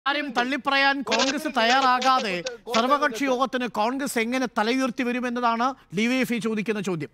കാര്യം തള്ളിപ്പറയാൻ കോൺഗ്രസ് തയ്യാറാകാതെ സർവകക്ഷി യോഗത്തിന് കോൺഗ്രസ് എങ്ങനെ തലയുയർത്തി വരുമെന്നതാണ് ഡിവൈഎഫ്ഐ ചോദിക്കുന്ന ചോദ്യം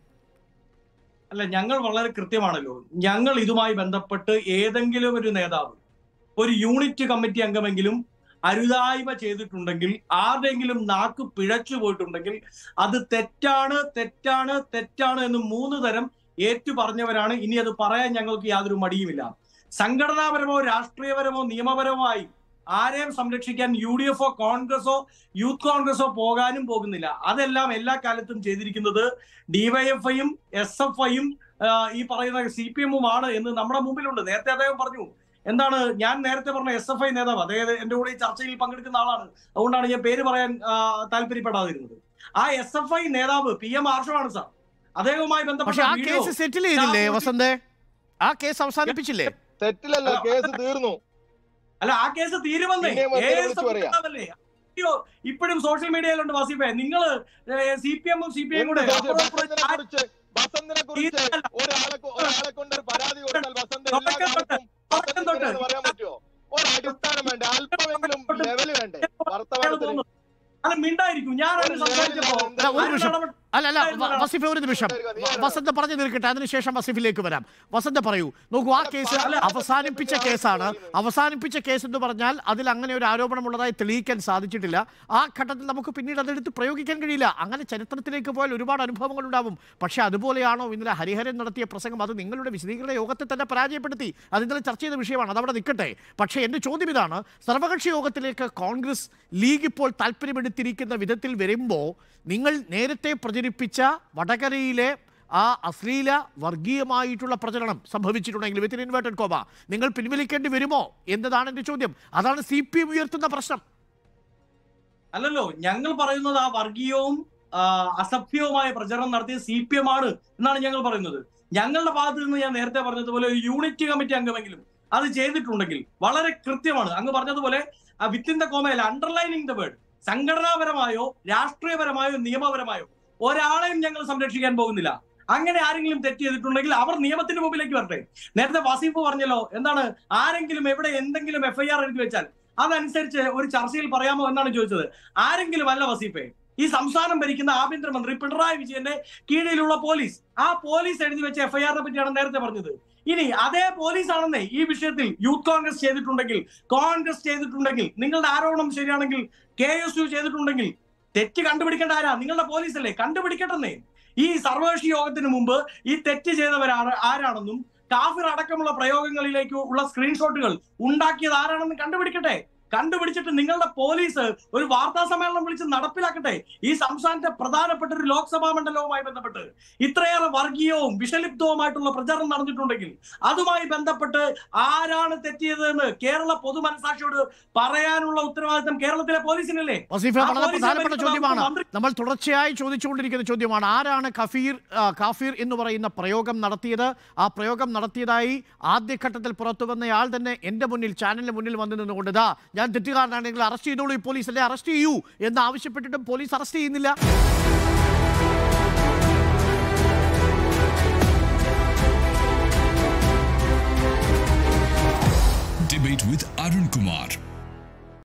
അല്ല ഞങ്ങൾ വളരെ കൃത്യമാണല്ലോ ഞങ്ങൾ ഇതുമായി ബന്ധപ്പെട്ട് ഏതെങ്കിലും ഒരു നേതാവ് ഒരു യൂണിറ്റ് കമ്മിറ്റി അംഗമെങ്കിലും അരുതായ്മ ചെയ്തിട്ടുണ്ടെങ്കിൽ ആരുടെയെങ്കിലും നാക്ക് പിഴച്ചു പോയിട്ടുണ്ടെങ്കിൽ അത് തെറ്റാണ് തെറ്റാണ് തെറ്റാണ് എന്ന് മൂന്ന് തരം ഏറ്റു പറഞ്ഞവരാണ് ഇനി അത് പറയാൻ ഞങ്ങൾക്ക് യാതൊരു മടിയുമില്ല സംഘടനാപരമോ രാഷ്ട്രീയപരമോ നിയമപരമായി ആരെയും സംരക്ഷിക്കാൻ യു ഡി എഫോ കോൺഗ്രസോ യൂത്ത് കോൺഗ്രസോ പോകാനും പോകുന്നില്ല അതെല്ലാം എല്ലാ കാലത്തും ചെയ്തിരിക്കുന്നത് ഡിവൈഎഫ്ഐയും എസ് എഫ് ഐയും ഈ പറയുന്ന സി പി എമ്മുമാണ് എന്ന് നമ്മുടെ മുമ്പിലുണ്ട് നേരത്തെ അദ്ദേഹം പറഞ്ഞു എന്താണ് ഞാൻ നേരത്തെ പറഞ്ഞ എസ് എഫ് ഐ നേതാവ് അതായത് എന്റെ കൂടെ ഈ ചർച്ചയിൽ പങ്കെടുക്കുന്ന ആളാണ് അതുകൊണ്ടാണ് ഞാൻ പേര് പറയാൻ ആ, താല്പര്യപ്പെടാതിരുന്നത് ആ എസ് എഫ് ഐ നേതാവ് പി എം ആർഷമാണ് സാർ അദ്ദേഹവുമായി ബന്ധപ്പെട്ട പക്ഷെ ആ വീഡിയോ കേസ് സെറ്റിൽ ചെയ്തില്ലേ വസന്തേ ആ കേസ് അവസാനിപ്പിച്ചില്ലേ തെറ്റിലല്ല കേസ് തീർന്നു അല്ല ആ കേസ് തീരുമെന്നേ പിന്നെയും വെറുതെ ഏത് വിളിച്ചു പറയാ. നേതാവല്ലേ? അയ്യോ ഇപ്പോഴും സോഷ്യൽ മീഡിയയിലുണ്ട് വസീഫെ നിങ്ങള് സി പി എമ്മും സി പി ഐ കൂടെ എന്ത് അപ്പുറം ഇപ്പുറം വസന്തിനെ കുറിച്ച് വസന്തിനെ കുറിച്ച് ഒരാളെ കൊ- ഒരാളെ കൊണ്ട് ഒരു പരാതി കൊടുത്താൽ വസന്ത് എല്ലാ തുടക്കം തൊട്ട്, കാലത്തും തുടക്കം തൊട്ട്. വസന്തിനെന്ന് പറയാൻ പറ്റുമോ ഒരു അടിസ്ഥാനം വേണ്ടേ അല്പമെങ്കിലും ലെവല് വേണ്ടേ വർത്തമാനത്തിന് അല്ല മിണ്ടായിരിക്കും ഞാൻ അതിന് ഒരു സംസാരിച്ചപ്പോ ലെവലിൽ അല്ല, ഒരു നിമിഷം. ഇടപെട്ട് അല്ല അല്ല വ- വസീഫ ഒരു നിമിഷം വ- വസന്ത പറഞ്ഞു തീർക്കട്ടെ അതിനുശേഷം വസീഫിലേക്ക് വരാം വസന്ത പറയൂ നോക്കൂ ആ കേസ് അവസാനിപ്പിച്ച കേസാണ് അവസാനിപ്പിച്ച കേസ് എന്ന് പറഞ്ഞാൽ അതിൽ അങ്ങനെ ഒരു ആരോപണമുള്ളതായി തെളിയിക്കാൻ സാധിച്ചിട്ടില്ല ആ ഘട്ടത്തിൽ നമുക്ക് പിന്നീട് അതെടുത്ത് പ്രയോഗിക്കാൻ കഴിയില്ല അങ്ങനെ ചരിത്രത്തിലേക്ക് പോയാൽ ഒരുപാട് അനുഭവങ്ങൾ ഉണ്ടാവും പക്ഷേ അതുപോലെയാണോ ഇന്നലെ ഹരിഹരൻ നടത്തിയ പ്രസംഗം അത് നിങ്ങളുടെ വിശദീകരണ യോഗത്തെ തന്നെ പരാജയപ്പെടുത്തി അത് ഇന്നലെ ചർച്ച ചെയ്ത വിഷയമാണ് അതവിടെ നിൽക്കട്ടെ പക്ഷേ എൻ്റെ ചോദ്യം ഇതാണ് സർവകക്ഷി യോഗത്തിലേക്ക് കോൺഗ്രസ് ലീഗ് ഇപ്പോൾ താല്പര്യമെടുത്തിരിക്കുന്ന വിധത്തിൽ വരുമ്പോൾ നിങ്ങൾ നേരത്തെ പ്രചരിപ്പിച്ച വടകരയിലെ ആ അശ്ലീല വർഗീയമായിട്ടുള്ള പ്രചരണം സംഭവിച്ചിട്ടുണ്ടെങ്കിൽ വിത്തിൻ ഇൻവേർട്ടഡ് കോമ നിങ്ങൾ പിൻവലിക്കേണ്ടി വരുമോ എന്നതാണ് എൻ്റെ ചോദ്യം അതാണ് സി പി എം ഉയർത്തുന്ന പ്രശ്നം അല്ലല്ലോ ഞങ്ങൾ പറയുന്നത് ആ വർഗീയവും ആ, അസഭ്യവുമായ പ്രചരണം നടത്തിയ സി പി എം ആണ് എന്നാണ് ഞങ്ങൾ പറയുന്നത് ഞങ്ങളുടെ ഭാഗത്ത് നിന്ന് ഞാൻ നേരത്തെ പറഞ്ഞതുപോലെ ഒരു യൂണിറ്റ് കമ്മിറ്റി അംഗമെങ്കിലും അത് ചെയ്തിട്ടുണ്ടെങ്കിൽ വളരെ കൃത്യമാണ് അങ്ങ് പറഞ്ഞതുപോലെ വിത്തിൻ ദ കോമയല്ല അണ്ടർലൈനിങ് ദ വേർഡ് സംഘടനാപരമായോ രാഷ്ട്രീയപരമായോ നിയമപരമായോ ഒരാളെയും ഞങ്ങൾ സംരക്ഷിക്കാൻ പോകുന്നില്ല അങ്ങനെ ആരെങ്കിലും തെറ്റ് ചെയ്തിട്ടുണ്ടെങ്കിൽ അവർ നിയമത്തിന് മുമ്പിലേക്ക് വരട്ടെ നേരത്തെ വസീഫ് പറഞ്ഞല്ലോ എന്താണ് ആരെങ്കിലും എവിടെ എന്തെങ്കിലും എഫ്ഐആർ എഴുതി വെച്ചാൽ അതനുസരിച്ച് ഒരു ചർച്ചയിൽ പറയാമോ എന്നാണ് ചോദിച്ചത് ആരെങ്കിലും അല്ല വസീഫെ ഈ സംസ്ഥാനം ഭരിക്കുന്ന ആഭ്യന്തരമന്ത്രി പിണറായി വിജയന്റെ കീഴിലുള്ള പോലീസ് ആ പോലീസ് എഴുതി വെച്ച എഫ്ഐആറിനെ പറ്റിയാണ് നേരത്തെ പറഞ്ഞത് ഇനി അതേ പോലീസ് ആണെന്നേ ഈ വിഷയത്തിൽ യൂത്ത് കോൺഗ്രസ് ചെയ്തിട്ടുണ്ടെങ്കിൽ കോൺഗ്രസ് ചെയ്തിട്ടുണ്ടെങ്കിൽ നിങ്ങളുടെ ആരോപണം ശരിയാണെങ്കിൽ കെ എസ് യു ചെയ്തിട്ടുണ്ടെങ്കിൽ തെറ്റ് കണ്ടുപിടിക്കേണ്ട ആരാ നിങ്ങളുടെ പോലീസ് അല്ലേ കണ്ടുപിടിക്കട്ടെന്നേ ഈ സർവകക്ഷി യോഗത്തിന് മുമ്പ് ഈ തെറ്റ് ചെയ്തവരാണ് ആരാണെന്നും കാഫിർ അടക്കമുള്ള പ്രയോഗങ്ങളിലേക്ക് ഉള്ള സ്ക്രീൻഷോട്ടുകൾ ഉണ്ടാക്കിയത് ആരാണെന്ന് കണ്ടുപിടിക്കട്ടെ കണ്ടുപിടിച്ചിട്ട് നിങ്ങളുടെ പോലീസ് ഒരു വാർത്താ സമ്മേളനം വിളിച്ച് നടപ്പിലാക്കട്ടെ ഈ സംസ്ഥാനത്തെ പ്രധാനപ്പെട്ട ഒരു ലോക്സഭാ മണ്ഡലവുമായി ബന്ധപ്പെട്ട് ഇത്രയേറെ വർഗീയവും വിഷലിപ്തവുമായിട്ടുള്ള പ്രചരണം നടന്നിട്ടുണ്ടെങ്കിൽ അതുമായി ബന്ധപ്പെട്ട് ആരാണ് തെറ്റിയതെന്ന് കേരള പൊതുമനസാക്ഷിയോട് പറയാനുള്ള ഉത്തരവാദിത്തം കേരളത്തിലെ പോലീസിനല്ലേ വസീഫ ആ വളരെ പോലീസിനെ പ്രധാനപ്പെട്ട ഭരിക്കുന്ന ചോദ്യമാണ് മന്ത്രി- നമ്മൾ തുടർച്ചയായി ചോദിച്ചുകൊണ്ടിരിക്കുന്ന ചോദ്യമാണ് ആരാണ് കഫീർ ആ, കാഫീർ എന്ന് പറയുന്ന പ്രയോഗം നടത്തിയത് ആ പ്രയോഗം നടത്തിയതായി ആദ്യഘട്ടത്തിൽ പുറത്തു വന്നയാൾ തന്നെ എൻ്റെ മുന്നിൽ ചാനലിന് മുന്നിൽ വന്നു നിന്നുകൊണ്ട് ഇതാ ഞാൻ തെറ്റുകാരനാണെങ്കിൽ അറസ്റ്റ് ചെയ്തോളൂ ഈ പോലീസ് അല്ലെ അറസ്റ്റ് ചെയ്യൂ എന്ന് ആവശ്യപ്പെട്ടിട്ടും പോലീസ് അറസ്റ്റ് ചെയ്യുന്നില്ല Debate with Arun Kumar